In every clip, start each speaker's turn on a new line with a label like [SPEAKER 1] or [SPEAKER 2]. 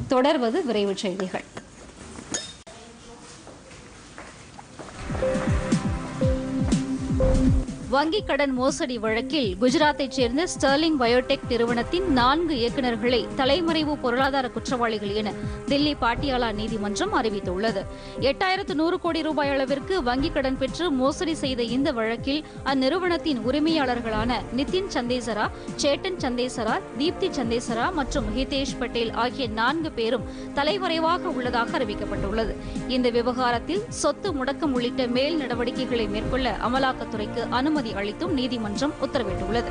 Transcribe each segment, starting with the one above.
[SPEAKER 1] தொடர்வது விரைவுச் செய்திகள் வங்கிக் கடன் மோசடி வழக்கில் குஜராத்தைச் சேர்ந்த ஸ்டெர்லிங் பயோடெக் நிறுவனத்தின் நான்கு இயக்குநர்களை தலைமறைவு பொருளாதார குற்றவாளிகள் என தில்லி பாட்டியாலா நீதிமன்றம் அறிவித்துள்ளது எட்டாயிரத்து நூறு கோடி ரூபாய் அளவிற்கு வங்கிக் கடன் பெற்று மோசடி செய்த இந்த வழக்கில் அந்நிறுவனத்தின் உரிமையாளர்களான நிதின் சந்தேசரா சேட்டன் சந்தேசரா தீப்தி சந்தேசரா மற்றும் ஹிதேஷ் பட்டேல் ஆகிய நான்கு பேரும் தலைமறைவாக உள்ளதாக அறிவிக்கப்பட்டுள்ளது இந்த விவகாரத்தில் சொத்து முடக்கம் உள்ளிட்ட மேல் நடவடிக்கைகளை மேற்கொள்ள அமலாக்கத்துறைக்கு அனுமதி அளித்தும் நீதிமன்றம் உத்தரவிட்டுள்ளது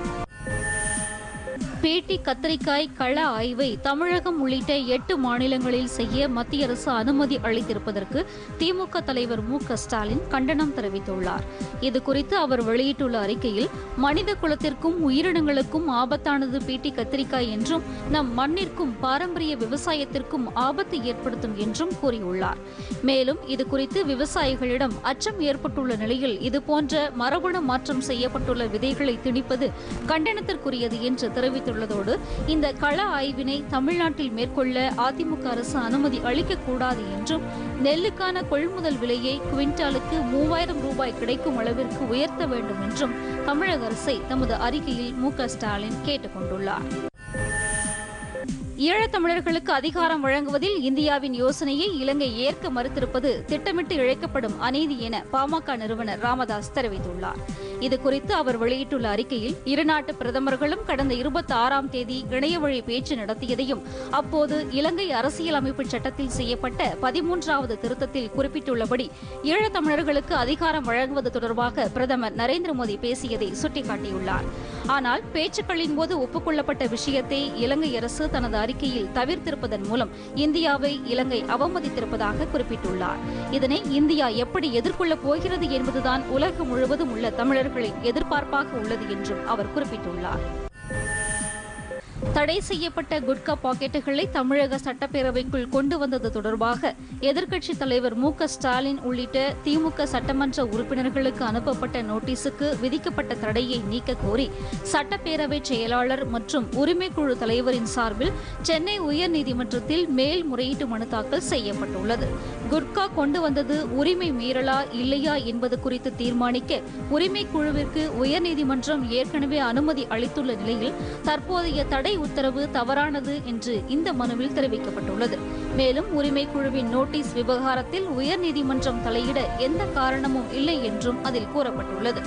[SPEAKER 1] பேட்டி கத்திரிக்காய் கள ஆய்வை தமிழகம் உள்ளிட்ட எட்டு மாநிலங்களில் செய்ய மத்திய அரசு அனுமதி அளித்திருப்பதற்கு திமுக தலைவர் மு க ஸ்டாலின் கண்டனம் தெரிவித்துள்ளார் இதுகுறித்து அவர் வெளியிட்டுள்ள அறிக்கையில் மனித குலத்திற்கும் உயிரினங்களுக்கும் ஆபத்தானது பீட்டி கத்திரிக்காய் என்றும் நம் மண்ணிற்கும் பாரம்பரிய விவசாயத்திற்கும் ஆபத்து ஏற்படுத்தும் என்றும் கூறியுள்ளார் மேலும் இதுகுறித்து விவசாயிகளிடம் அச்சம் ஏற்பட்டுள்ள நிலையில் இதுபோன்ற மரபணு மாற்றம் செய்யப்பட்டுள்ள விதைகளை திணிப்பது கண்டனத்திற்குரியது என்று தெரிவித்துள்ளதோடு இந்த கள ஆய்வினை தமிழ்நாட்டில் மேற்கொள்ள அதிமுக அரசு அனுமதி அளிக்கக்கூடாது என்றும் நெல்லுக்கான கொள்முதல் விலையை குவிண்டாலுக்கு மூவாயிரம் ரூபாய் கிடைக்கும் அளவிற்கு உயர்த்த வேண்டும் என்றும் தமிழக அரசை தமது அறிக்கையில் மு க ஸ்டாலின் கேட்டுக் கொண்டுள்ளார் ஈழத்தமிழர்களுக்கு அதிகாரம் வழங்குவதில் இந்தியாவின் யோசனையை இலங்கை ஏற்க மறுத்திருப்பது திட்டமிட்டு இழைக்கப்படும் அநீதி என பாமக நிறுவனர் ராமதாஸ் தெரிவித்துள்ளார் இதுகுறித்து அவர் வெளியிட்டுள்ள அறிக்கையில் இருநாட்டு பிரதமர்களும் கடந்த இருபத்தி ஆறாம் தேதி இணையவழி பேச்சு நடத்தியதையும் அப்போது இலங்கை அரசியலமைப்பு சட்டத்தில் செய்யப்பட்ட பதிமூன்றாவது திருத்தத்தில் குறிப்பிட்டுள்ளபடி ஈழத்தமிழர்களுக்கு அதிகாரம் வழங்குவது தொடர்பாக பிரதமர் நரேந்திர மோடி பேசியதை சுட்டிக்காட்டியுள்ளார் ஆனால் பேச்சுக்களின் போது ஒப்புக்கொள்ளப்பட்ட விஷயத்தை இலங்கை அரசு தனது அறிக்கையில் தவிர்த்திருப்பதன் மூலம் இந்தியாவை இலங்கை அவமதித்திருப்பதாக குறிப்பிட்டுள்ளார் இதனை இந்தியா எப்படி எதிர்கொள்ளப் போகிறது என்பதுதான் உலகம் முழுவதும் உள்ள தமிழர்களின் எதிர்பார்ப்பாக உள்ளது என்றும் அவர் குறிப்பிட்டுள்ளார் தடை செய்யப்பட்ட குட்கா பாக்கெட்டுகளை தமிழக சட்டப்பேரவைக்குள் கொண்டு வந்தது தொடர்பாக எதிர்க்கட்சித் தலைவர் மு க ஸ்டாலின் உள்ளிட்ட திமுக சட்டமன்ற உறுப்பினர்களுக்கு அனுப்பப்பட்ட நோட்டீஸுக்கு விதிக்கப்பட்ட தடையை நீக்க கோரி சட்டப்பேரவை செயலாளர் மற்றும் உரிமைக்குழு தலைவரின் சார்பில் சென்னை உயர்நீதிமன்றத்தில் மேல்முறையீட்டு மனு தாக்கல் செய்யப்பட்டுள்ளது குட்கா கொண்டு வந்தது உரிமை மீறலா இல்லையா என்பது குறித்து தீர்மானிக்க உரிமைக்குழுவிற்கு உயர்நீதிமன்றம் ஏற்கனவே அனுமதி அளித்துள்ள நிலையில் தற்போதைய தடை உத்தரவு தவறானது என்று இந்த மனுவில் தெரிவிக்கப்பட்டுள்ளது மேலும் உரிமைக்குழுவின் நோட்டீஸ் விவகாரத்தில் உயர்நீதிமன்றம் தலையிட எந்த காரணமும் இல்லை என்றும் அதில் கூறப்பட்டுள்ளது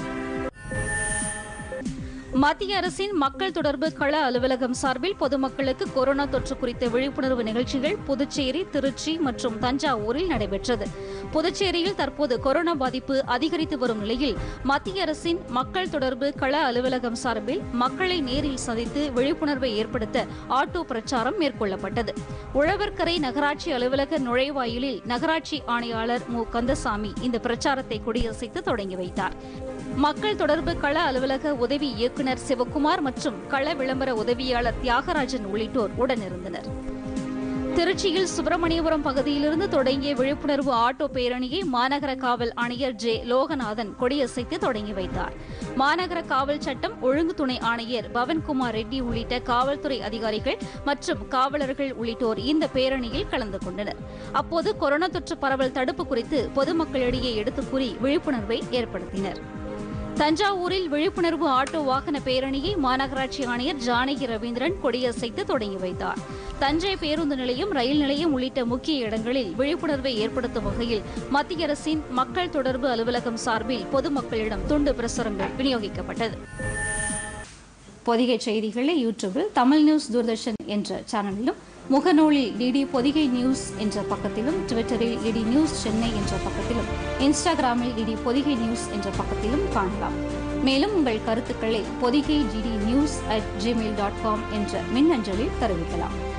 [SPEAKER 1] மத்திய அரசின் மக்கள் தொடர்பு கள அலுவலகம் சார்பில் பொதுமக்களுக்கு கொரோனா தொற்று குறித்த விழிப்புணர்வு நிகழ்ச்சிகள் புதுச்சேரி திருச்சி மற்றும் தஞ்சாவூரில் நடைபெற்றது புதுச்சேரியில் தற்போது கொரோனா பாதிப்பு அதிகரித்து வரும் நிலையில் மத்திய அரசின் மக்கள் தொடர்பு கள அலுவலகம் சார்பில் மக்களை நேரில் சந்தித்து விழிப்புணர்வை ஏற்படுத்த ஆட்டோ பிரச்சாரம் மேற்கொள்ளப்பட்டது உழவர்கரை நகராட்சி அலுவலக நுழைவாயிலில் நகராட்சி ஆணையாளர் மு கந்தசாமி இந்த பிரச்சாரத்தை கொடியசைத்து தொடங்கி வைத்தார் மக்கள் தொடர்பு கள அலுவலக உதவி இயக்குநர் சிவக்குமார் மற்றும் கள விளம்பர உதவியாளர் தியாகராஜன் உள்ளிட்டோர் உடனிருந்தனர் திருச்சியில் சுப்பிரமணியபுரம் பகுதியிலிருந்து தொடங்கிய விழிப்புணர்வு ஆட்டோ பேரணியை மாநகர காவல் ஆணையர் ஜே லோகநாதன் கொடியசைத்து தொடங்கி வைத்தார் மாநகர காவல் சட்டம் ஒழுங்கு துணை ஆணையர் பவன்குமார் ரெட்டி உள்ளிட்ட காவல்துறை அதிகாரிகள் மற்றும் காவலர்கள் உள்ளிட்டோர் இந்த பேரணியில் கலந்து கொண்டனர் அப்போது கொரோனா தொற்று பரவல் தடுப்பு குறித்து பொதுமக்களிடையே எடுத்துக் கூறி விழிப்புணர்வை ஏற்படுத்தினர் தஞ்சாவூரில் விழிப்புணர்வு ஆட்டோ வாகன பேரணியை மாநகராட்சி ஆணையர் ஜானகி ரவீந்திரன் கொடியசைத்து தொடங்கி வைத்தார் தஞ்சை பேருந்து நிலையம் ரயில் நிலையம் உள்ளிட்ட முக்கிய இடங்களில் விழிப்புணர்வை ஏற்படுத்தும் வகையில் மத்திய அரசின் மக்கள் தொடர்பு அலுவலகம் சார்பில் பொதுமக்களிடம் துண்டு பிரசுரங்கள் விநியோகிக்கப்பட்டது பொதிகை செய்திகளை யூடியூபில் தமிழ் நியூஸ் தூர்தர்ஷன் என்ற சேனலிலும் முகநூலில் டிடி பொதிகை நியூஸ் என்ற பக்கத்திலும் ட்விட்டரில் டிடி நியூஸ் சென்னை என்ற பக்கத்திலும் இன்ஸ்டாகிராமில் டிடி பொதிகை நியூஸ் என்ற பக்கத்திலும் காணலாம் மேலும் உங்கள் கருத்துக்களை Podhigai DD news at Gmail dot com என்ற மின்னஞ்சலில் தெரிவிக்கலாம்